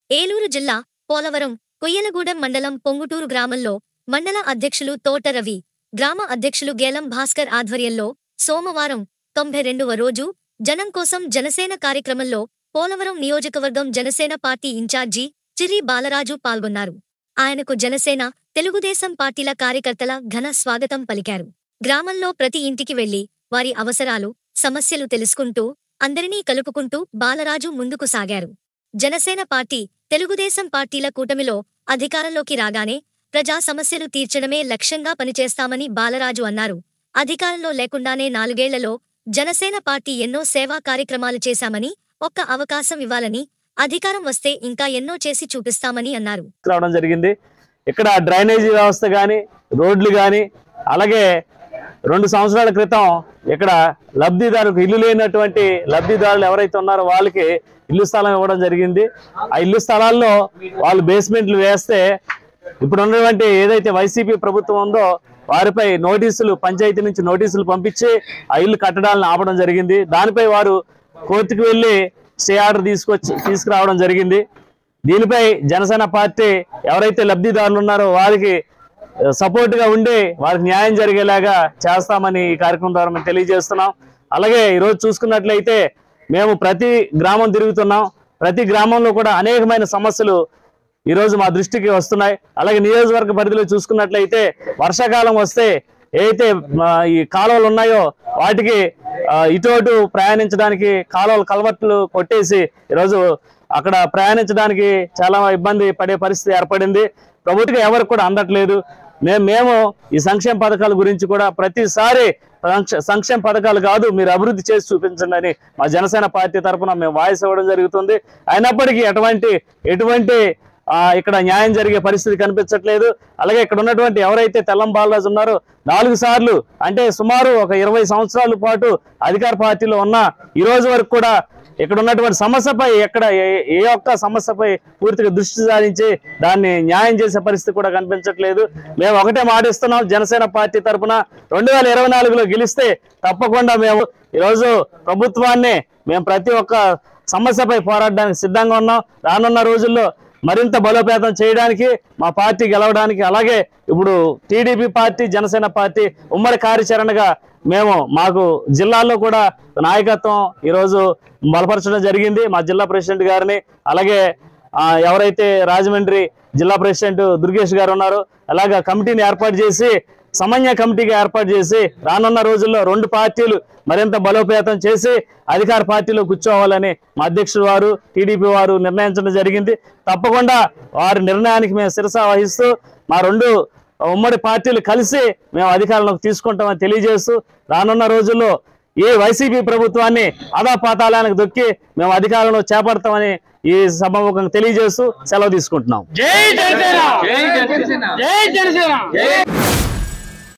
ఏలూరు జిల్లా పోలవరం కొయ్యలగూడెం మండలం పొంగుటూరు గ్రామంలో మండల అధ్యక్షులు తోట రవి గ్రామ అధ్యక్షులు గేలం భాస్కర్ ఆధ్వర్యంలో సోమవారం తొంభై రెండవ రోజు జనం కోసం జనసేన కార్యక్రమంలో పోలవరం నియోజకవర్గం జనసేన పార్టీ ఇన్ఛార్జి చిర్రి బాలరాజు పాల్గొన్నారు ఆయనకు జనసేన తెలుగుదేశం పార్టీల కార్యకర్తల ఘన స్వాగతం పలికారు గ్రామంలో ప్రతి ఇంటికి వెళ్లి వారి అవసరాలు సమస్యలు తెలుసుకుంటూ అందరినీ కలుపుకుంటూ బాలరాజు ముందుకు సాగారు జనసేన పార్టీ తెలుగుదేశం పార్టీల కూటమిలో అధికారంలోకి రాగానే ప్రజా సమస్యలు తీర్చడమే లక్ష్యంగా పనిచేస్తామని బాలరాజు అన్నారు అధికారంలో లేకుండానే నాలుగేళ్లలో జనసేన పార్టీ ఎన్నో సేవా కార్యక్రమాలు చేశామని ఒక్క అవకాశం ఇవ్వాలని అధికారం వస్తే ఇంకా ఎన్నో చేసి చూపిస్తామని అన్నారు రావడం జరిగింది ఇక్కడ డ్రైనేజీ వ్యవస్థ కానీ రోడ్లు కానీ అలాగే రెండు సంవత్సరాల క్రితం ఇక్కడ లబ్ధిదారులకు ఇల్లు లేనటువంటి లబ్ధిదారులు ఎవరైతే ఉన్నారో వాళ్ళకి ఇల్లు స్థలం ఇవ్వడం జరిగింది ఆ ఇల్లు స్థలాల్లో వాళ్ళు బేస్మెంట్లు వేస్తే ఇప్పుడు ఉన్నటువంటి ఏదైతే వైసీపీ ప్రభుత్వం ఉందో వారిపై నోటీసులు పంచాయతీ నుంచి నోటీసులు పంపించి ఆ ఇల్లు కట్టడాలను ఆపడం జరిగింది దానిపై వారు కోర్టుకు వెళ్ళి స్టే ఆర్డర్ తీసుకొచ్చి తీసుకురావడం జరిగింది దీనిపై జనసేన పార్టీ ఎవరైతే లబ్ధిదారులు ఉన్నారో వారికి సపోర్ట్ గా ఉండి వారికి న్యాయం జరిగేలాగా చేస్తామని ఈ కార్యక్రమం ద్వారా మేము తెలియజేస్తున్నాం అలాగే ఈరోజు చూసుకున్నట్లయితే మేము ప్రతి గ్రామం తిరుగుతున్నాం ప్రతి గ్రామంలో కూడా అనేకమైన సమస్యలు ఈ రోజు మా దృష్టికి వస్తున్నాయి అలాగే నియోజకవర్గ పరిధిలో చూసుకున్నట్లయితే వర్షాకాలం వస్తే ఏదైతే ఆ, ఈ కాలువలు ఉన్నాయో వాటికి ఆ, ఇటు అటు ప్రయాణించడానికి కాలువలు కలవట్లు కొట్టేసి ఈరోజు అక్కడ ప్రయాణించడానికి చాలా ఇబ్బంది పడే పరిస్థితి ఏర్పడింది ప్రభుత్వం ఎవరికి కూడా అందట్లేదు మేము మేము ఈ సంక్షేమ పథకాల గురించి కూడా ప్రతిసారి సంక్ష- సంక్షేమ పథకాలు కాదు మీరు అభివృద్ధి చేసి చూపించండి అని మా జనసేన పార్టీ తరఫున మేము వాయిస్ ఇవ్వడం జరుగుతుంది అయినప్పటికీ ఎటువంటి ఎటువంటి ఆ, ఇక్కడ న్యాయం జరిగే పరిస్థితి కనిపించట్లేదు అలాగే ఇక్కడ ఉన్నటువంటి ఎవరైతే తెల్లం బాలరాజు ఉన్నారో నాలుగు సార్లు అంటే సుమారు ఒక ఇరవై సంవత్సరాల పాటు అధికార పార్టీలో ఉన్న ఈ రోజు వరకు కూడా ఇక్కడ ఉన్నటువంటి సమస్యపై ఎక్కడ ఏ- ఏ ఒక్క సమస్యపై పూర్తిగా దృష్టి సారించి దాన్ని న్యాయం చేసే పరిస్థితి కూడా కనిపించట్లేదు మేము ఒకటే మాటిస్తున్నాం జనసేన పార్టీ తరఫున రెండు వేల ఇరవై నాలుగులో గెలిస్తే తప్పకుండా మేము ఈరోజు ప్రభుత్వాన్ని మేము ప్రతి ఒక్క సమస్యపై పోరాడడానికి సిద్ధంగా ఉన్నాం రానున్న రోజుల్లో మరింత బలోపేతం చేయడానికి మా పార్టీ గెలవడానికి అలాగే ఇప్పుడు టీడీపీ పార్టీ జనసేన పార్టీ ఉమ్మడి కార్యాచరణగా మేము మాకు జిల్లాల్లో కూడా నాయకత్వం ఈరోజు బలపరచడం జరిగింది మా జిల్లా ప్రెసిడెంట్ గారిని అలాగే ఆ, ఎవరైతే రాజమండ్రి జిల్లా ప్రెసిడెంట్ దుర్గేష్ గారు ఉన్నారో అలాగా కమిటీని ఏర్పాటు చేసి సమన్వయ కమిటీగా ఏర్పాటు చేసి రానున్న రోజుల్లో రెండు పార్టీలు మరింత బలోపేతం చేసి అధికార పార్టీలో కూర్చోవాలని మా అధ్యక్షుడు వారు టీడీపీ వారు నిర్ణయించడం జరిగింది తప్పకుండా వారి నిర్ణయానికి మేము శిరస వహిస్తూ మా రెండు ఉమ్మడి పార్టీలు కలిసి మేము అధికారంలోకి తీసుకుంటామని తెలియజేస్తూ రానున్న రోజుల్లో ఈ వైసీపీ ప్రభుత్వాన్ని అదాపాతాళానికి దొక్కి మేము అధికారంలో చేపడతామని ఈ సభాముఖంగా తెలియజేస్తూ సెలవు తీసుకుంటున్నాం జై జనసేన జై జనసేన జై జనసేన